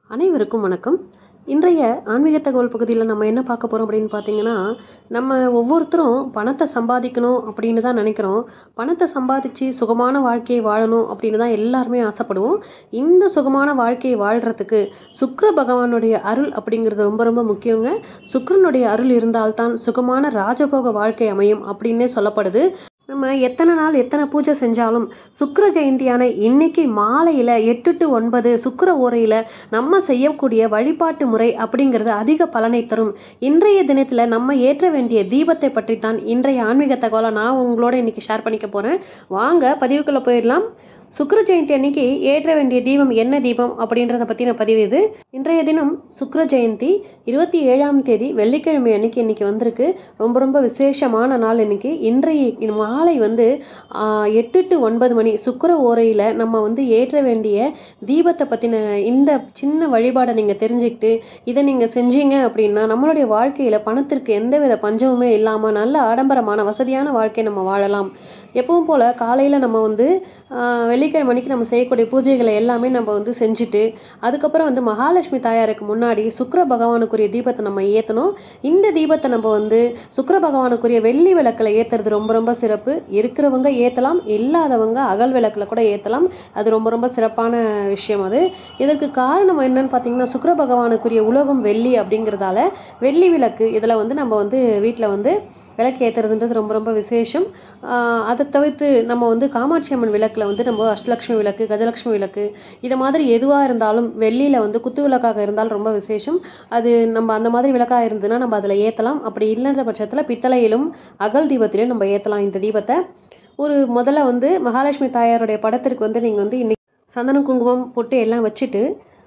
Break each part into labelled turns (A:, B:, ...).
A: அனைவருக்கும் வணக்கம் இன்றைய ஆன்மீக தகவல் பகுதியில் நம்ம என்ன பார்க்க போகிறோம் அப்படின்னு பார்த்தீங்கன்னா நம்ம ஒவ்வொருத்தரும் பணத்தை சம்பாதிக்கணும் அப்படின்னு தான் நினைக்கிறோம் பணத்தை சம்பாதிச்சு சுகமான வாழ்க்கையை வாழணும் அப்படின்னு தான் எல்லாருமே ஆசைப்படுவோம் இந்த சுகமான வாழ்க்கையை வாழ்கிறதுக்கு சுக்கிர பகவானுடைய அருள் அப்படிங்கிறது ரொம்ப ரொம்ப முக்கியங்க சுக்கிரனுடைய அருள் இருந்தால்தான் சுகமான ராஜபோக வாழ்க்கை அமையும் அப்படின்னே சொல்லப்படுது நம்ம எத்தனை நாள் எத்தனை பூஜை செஞ்சாலும் சுக்கிர ஜெயந்தியான இன்னைக்கு மாலையில் எட்டு டு ஒன்பது சுக்கிர ஓரையில் நம்ம செய்யக்கூடிய வழிபாட்டு முறை அப்படிங்கிறது அதிக பலனை தரும் இன்றைய தினத்தில் நம்ம ஏற்ற வேண்டிய தீபத்தை பற்றி தான் இன்றைய ஆன்மீக தகவலை நான் உங்களோட இன்னைக்கு ஷேர் பண்ணிக்க போகிறேன் வாங்க பதிவுக்குள்ளே போயிடலாம் சுக்கிர ஜெயந்தி அன்னைக்கு ஏற்ற வேண்டிய தீபம் என்ன தீபம் அப்படின்றத பற்றின பதிவு இது இன்றைய தினம் சுக்கிர ஜெயந்தி இருபத்தி ஏழாம் தேதி வெள்ளிக்கிழமை அன்னைக்கு இன்னைக்கு வந்திருக்கு ரொம்ப ரொம்ப விசேஷமான நாள் இன்னைக்கு இன்றைய மாலை வந்து ஆஹ், எட்டு டு ஒன்பது மணி சுக்கிர ஓரையில் நம்ம வந்து ஏற்ற வேண்டிய தீபத்தை பற்றின இந்த சின்ன வழிபாடை நீங்கள் தெரிஞ்சுக்கிட்டு இதை நீங்கள் செஞ்சீங்க அப்படின்னா நம்மளுடைய வாழ்க்கையில் பணத்திற்கு எந்தவித பஞ்சமுமே இல்லாமல் நல்ல ஆடம்பரமான வசதியான வாழ்க்கை நம்ம வாழலாம் எப்பவும் போல் காலையில் நம்ம வந்து ஆஹ், வெள்ளிக்கிழமை அன்னைக்கு நம்ம செய்யக்கூடிய பூஜைகளை எல்லாமே நம்ம வந்து செஞ்சுட்டு அதுக்கப்புறம் வந்து மகாலட்சுமி தாயாருக்கு முன்னாடி சுக்கிர பகவானுக்குரிய தீபத்தை நம்ம ஏற்றணும் இந்த தீபத்தை நம்ம வந்து சுக்கிர பகவானுக்குரிய வெள்ளி விளக்கில் ஏற்றுறது ரொம்ப ரொம்ப சிறப்பு இருக்கிறவங்க ஏற்றலாம் இல்லாதவங்க அகல் விளக்கில் கூட ஏற்றலாம் அது ரொம்ப ரொம்ப சிறப்பான விஷயம் அது இதற்கு காரணம் என்னன்னு பார்த்தீங்கன்னா சுக்கிர பகவானுக்குரிய உலோகம் வெள்ளி அப்படிங்கிறதால வெள்ளி விளக்கு இதில் வந்து நம்ம வந்து வீட்டில் வந்து விளக்கு ஏற்றுறதுன்றது ரொம்ப ரொம்ப விசேஷம் ஆஹ் அதை தவிர்த்து நம்ம வந்து காமாட்சி அம்மன் விளக்கில் வந்து நம்ம அஷ்டலக்ஷ்மி விளக்கு கஜலக்ஷ்மி விளக்கு இது மாதிரி எதுவாக இருந்தாலும் வெள்ளியில் வந்து குத்து விளக்காக இருந்தால் ரொம்ப விசேஷம் அது நம்ம அந்த மாதிரி விளக்காக இருந்ததுன்னா நம்ம அதில் ஏற்றலாம் அப்படி இல்லைன்ற பட்சத்தில் பித்தளையிலும் அகல் தீபத்திலையும் நம்ம ஏற்றலாம் இந்த தீபத்தை ஒரு முதல்ல வந்து மகாலட்சுமி தாயாருடைய படத்திற்கு வந்து நீங்கள் வந்து இன்னைக்கு சந்தனம் குங்குமம் பொட்டு எல்லாம் வச்சுட்டு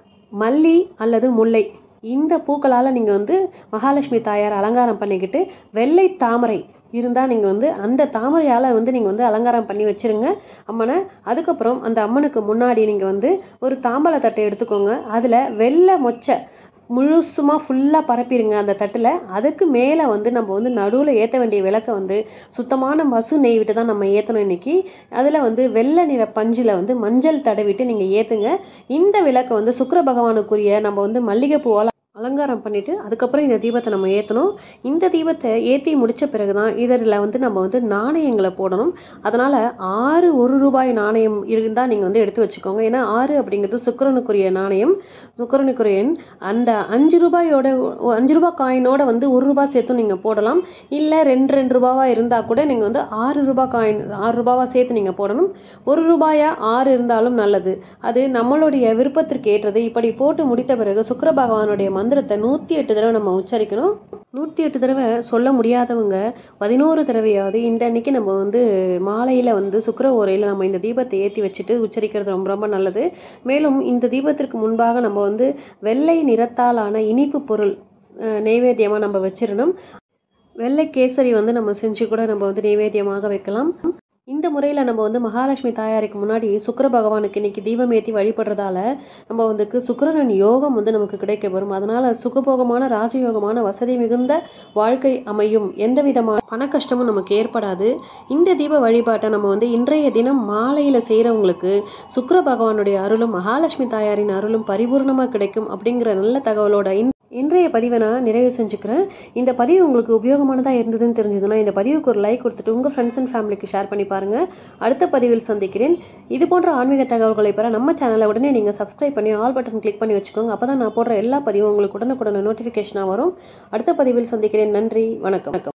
A: மல்லி அல்லது முல்லை இந்த பூக்களால் நீங்கள் வந்து மகாலட்சுமி தாயார் அலங்காரம் பண்ணிக்கிட்டு வெள்ளை தாமரை இருந்தால் நீங்கள் வந்து அந்த தாமரையால் வந்து நீங்கள் வந்து அலங்காரம் பண்ணி வச்சிருங்க அம்மனை அதுக்கப்புறம் அந்த அம்மனுக்கு முன்னாடி நீங்கள் வந்து ஒரு தாம்பழ தட்டை எடுத்துக்கோங்க அதில் வெள்ளை மொச்சை முழுசுமாக ஃபுல்லாக பரப்பிடுங்க அந்த தட்டில் அதுக்கு மேலே வந்து நம்ம வந்து நடுவில் ஏற்ற வேண்டிய விளக்கை வந்து சுத்தமான மசு நெய் விட்டு தான் நம்ம ஏற்றணும் இன்னைக்கு அதில் வந்து வெள்ளை நிற பஞ்சில் வந்து மஞ்சள் தடவிட்டு நீங்கள் ஏற்றுங்க இந்த விளக்கை வந்து சுக்கிர பகவானுக்குரிய நம்ம வந்து மல்லிகைப்பூவால் அலங்காரம் பண்ணிட்டு அதுக்கப்புறம் இந்த தீபத்தை நம்ம ஏற்றணும் இந்த தீபத்தை ஏற்றி முடிச்ச பிறகு தான் இதில் வந்து நம்ம வந்து நாணயங்களை போடணும் அதனால் ஆறு ஒரு ரூபாய் நாணயம் இருந்தால் நீங்கள் வந்து எடுத்து வச்சுக்கோங்க ஏன்னா ஆறு அப்படிங்கிறது சுக்கிரனுக்குரிய நாணயம் சுக்கிரனுக்குரிய எண் அந்த அஞ்சு ரூபாயோட அஞ்சு ரூபாய் காயினோட வந்து ஒரு ரூபாய் சேர்த்தும் நீங்கள் போடலாம் இல்லை ரெண்டு ரெண்டு ரூபாவா இருந்தால் கூட நீங்கள் வந்து ஆறு ரூபாய் காயின் ஆறு ரூபாவா சேர்த்து நீங்கள் போடணும் ஒரு ரூபாயா ஆறு இருந்தாலும் நல்லது அது நம்மளுடைய விருப்பத்திற்கு ஏற்றது இப்படி போட்டு முடித்த பிறகு சுக்கிர பகவானுடைய மந்திரத்தை நூற்றி எட்டு தடவை நம்ம உச்சரிக்கணும் நூற்றி எட்டு தடவை சொல்ல முடியாதவங்க பதினோரு தடவையாவது இந்த அன்னைக்கு நம்ம வந்து மாலையில் வந்து சுக்கிர ஓரையில் நம்ம இந்த தீபத்தை ஏற்றி வச்சுட்டு உச்சரிக்கிறது ரொம்ப ரொம்ப நல்லது மேலும் இந்த தீபத்திற்கு முன்பாக நம்ம வந்து வெள்ளை நிறத்தாலான இனிப்பு பொருள் நெய்வேத்தியமாக நம்ம வச்சிடணும் வெள்ளை கேசரி வந்து நம்ம செஞ்சு கூட நம்ம வந்து நெய்வேத்தியமாக வைக்கலாம் இந்த முறையில் நம்ம வந்து மகாலட்சுமி தாயாருக்கு முன்னாடி சுக்கிர பகவானுக்கு இன்னைக்கு தீபம் ஏற்றி வழிபடுறதால நம்ம வந்து சுக்கிரனின் யோகம் வந்து நமக்கு கிடைக்க வரும் அதனால சுகபோகமான ராஜயோகமான வசதி மிகுந்த வாழ்க்கை அமையும் எந்த விதமான பண கஷ்டமும் நமக்கு ஏற்படாது இந்த தீப வழிபாட்டை நம்ம வந்து இன்றைய தினம் மாலையில் செய்கிறவங்களுக்கு சுக்கிர பகவானுடைய அருளும் மகாலட்சுமி தாயாரின் அருளும் பரிபூர்ணமாக கிடைக்கும் அப்படிங்கிற நல்ல தகவலோட இன் இன்றைய பதிவை நான் நிறைவு செஞ்சுக்கிறேன் இந்த பதிவு உங்களுக்கு உபயோகமானதாக இருந்ததுன்னு தெரிஞ்சதுன்னா இந்த பதிவுக்கு ஒரு லைக் கொடுத்துட்டு உங்கள் ஃப்ரெண்ட்ஸ் அண்ட் ஃபேமிலிக்கு ஷேர் பண்ணி பாருங்கள் அடுத்த பதிவில் சந்திக்கிறேன் இது போன்ற ஆன்மீக தகவல்களை பெற நம்ம சேனலை உடனே நீங்கள் சப்ஸ்கிரைப் பண்ணி ஆல் பட்டன் கிளிக் பண்ணி வச்சுக்கோங்க அப்போ தான் நான் போடுற எல்லா பதிவும் உங்களுக்கு உடனுக்குடனே நோட்டிஃபிகேஷனாக வரும் அடுத்த பதிவில் சந்திக்கிறேன் நன்றி வணக்கம் வணக்கம்